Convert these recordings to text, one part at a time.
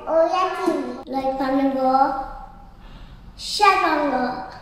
ஓயா TV like பண்ணுங்க share பண்ணுங்க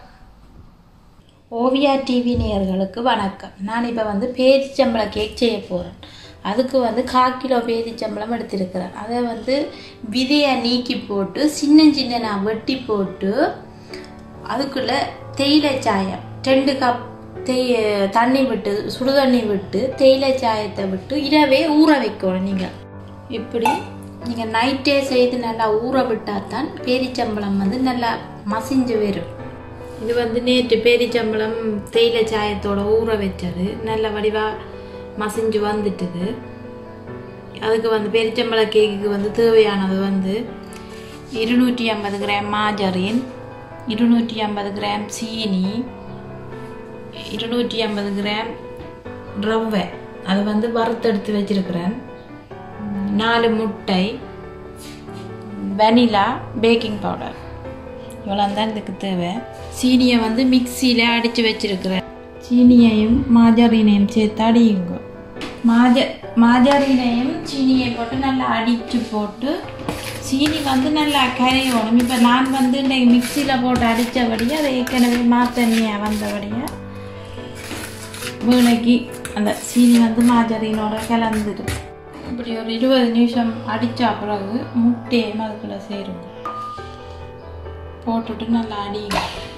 Oviya TV நேயர்களுக்கு வணக்கம் நான் இப்போ வந்து பேரிச்சம்பளம் கேக் செய்ய போகிறேன் அதுக்கு வந்து கால் கிலோ பேரிச்சம்பளம் எடுத்திருக்கிறேன் அதை வந்து விதையை நீக்கி போட்டு சின்ன சின்ன நான் வெட்டி போட்டு அதுக்குள்ளே தேயிலை சாயம் ரெண்டு கப் தேய் தண்ணி விட்டு சுடு தண்ணி விட்டு தேயிலை சாயத்தை விட்டு இரவே ஊற வைக்கணும் நீங்கள் இப்படி நீங்கள் நைட்டே செய்து நல்லா ஊற விட்டால் தான் பேரிச்சம்பளம் வந்து நல்லா மசிஞ்சு வரும் இது வந்து நேற்று பேரிச்சம்பளம் தேயிலை சாயத்தோட ஊற வச்சது நல்ல வடிவாக மசிஞ்சு வந்துட்டுது அதுக்கு வந்து பேரிச்சம்பள கேக்குக்கு வந்து தேவையானது வந்து இருநூற்றி ஐம்பது கிராம் மாஜரின் இருநூற்றி ஐம்பது கிராம் சீனி இருநூற்றி ஐம்பது கிராம் ரவை அதை வந்து வறுத்தெடுத்து வச்சிருக்கிறேன் நாலு முட்டை வெனிலா பேக்கிங் பவுடர் இவ்வளோ தான் இதுக்கு தேவை சீனியை வந்து மிக்சியில் அடித்து வச்சிருக்கிறேன் சீனியையும் மாஜரினையும் சேர்த்து அடியுங்க மாஜ மாஜரினையும் சீனியை போட்டு நல்லா அடித்து போட்டு சீனி வந்து நல்லா கரையணும் இப்போ நான் வந்து இன்றைக்கு மிக்சியில் போட்டு அடித்தபடியே அதை ஏற்கனவே மாத்தண்ணியாக வந்தபடியாக வீணைக்கு அந்த சீனி வந்து மாஜரினோட கலந்துடும் இப்படி ஒரு இருபது நிமிஷம் அடித்த பிறகு முட்டையும் அதுக்குள்ளே சேருங்க போட்டுட்டு நல்லா அடிங்க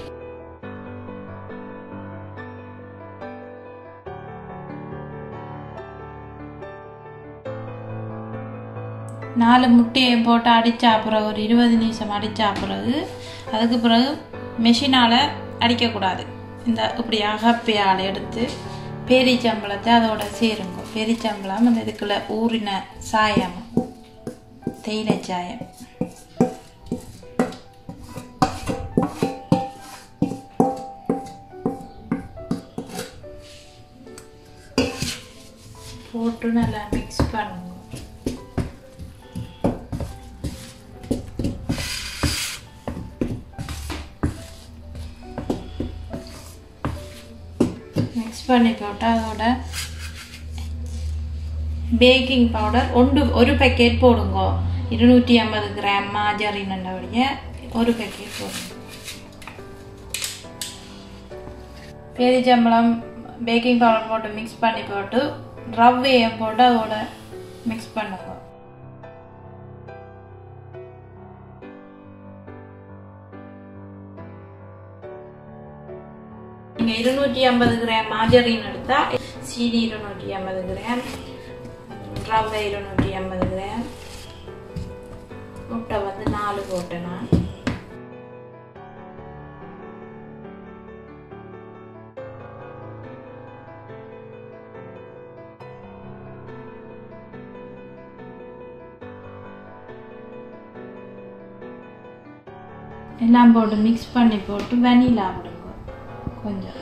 நாலு முட்டையை போட்டு அடித்தா பிறகு ஒரு இருபது நிமிஷம் அடித்தா பிறகு அதுக்கு பிறகு மெஷினால் அடிக்கக்கூடாது இந்த இப்படி அகப்பையால் எடுத்து பேரிச்சம்பளத்தை அதோட சேருங்க பேரிச்சம்பளம் அந்த இதுக்குள்ள ஊறின சாயம் தேயிலை சாயம் போட்டு நல்லா மிக்ஸ் பண்ணுங்க மிக்ஸ் பண்ணி போட்டு அதோட பேக்கிங் பவுடர் ஒன்று ஒரு பேக்கெட் போடுங்க இருநூற்றி ஐம்பது கிராம் மாஜரினுடைய ஒரு பேக்கெட் போடுங்க பேரிச்சம்பளம் பேக்கிங் பவுடர் போட்டு மிக்ஸ் பண்ணி போட்டு ரவ்வையை போட்டு அதோட மிக்ஸ் பண்ணுங்க நீங்கள் இருநூற்றி ஐம்பது கிராம் மாஜரின் எடுத்தால் சீனி இருநூற்றி ஐம்பது கிராம் ரவை இருநூற்றி ஐம்பது கிராம் முட்டை வந்து நாலு போட்டேன் நான் எல்லாம் போட்டு மிக்ஸ் பண்ணி போட்டு வெனிலா விடுங்க கொஞ்சம்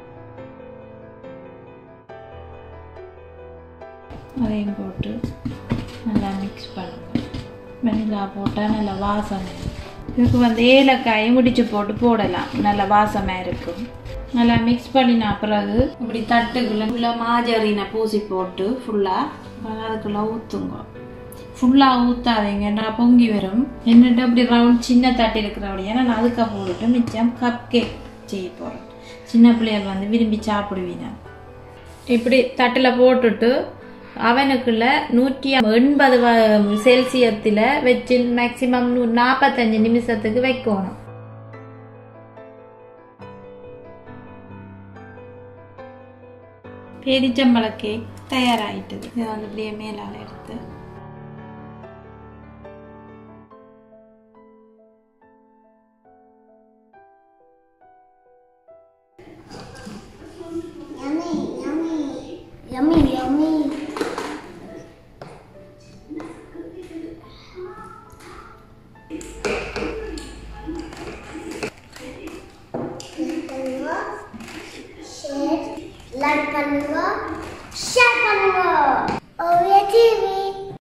அதையும் போட்டு நல்லா மிக்ஸ் பண்ணுங்க வெனிலா போட்டால் நல்லா வாசனை இதுக்கு வந்து ஏலக்காயும் முடிச்சு போட்டு போடலாம் நல்ல வாசமாக இருக்கும் நல்லா மிக்ஸ் பண்ணின பிறகு இப்படி தட்டுக்குள்ள ஃபுல்லாக மாஜரினை பூசி போட்டு ஃபுல்லாக அதுக்குள்ளே ஊற்றுங்க ஃபுல்லாக ஊற்றாதீங்கன்னா பொங்கி வரும் என்னட்டு அப்படி ரவுண்ட் சின்ன தட்டு இருக்கிறபடியா நான் அதுக்காக போட்டுட்டு மிச்சம் கப் கேக் செய்ய போகிறேன் சின்ன பிள்ளைகள் வந்து விரும்பி சாப்பிடுவீங்க இப்படி தட்டில் போட்டுட்டு அவனுக்குள்ள நூற்றி எண்பது செல்சியத்தில் வச்சு மேக்சிமம் நாற்பத்தஞ்சு நிமிஷத்துக்கு வைக்கணும் பேரிச்சம்பழ கேக் தயாராகிட்டது இதை வந்து இப்படியே மேலால் எடுத்து Yummy, yummy. Yummy, yummy. Share like பண்ணுங்க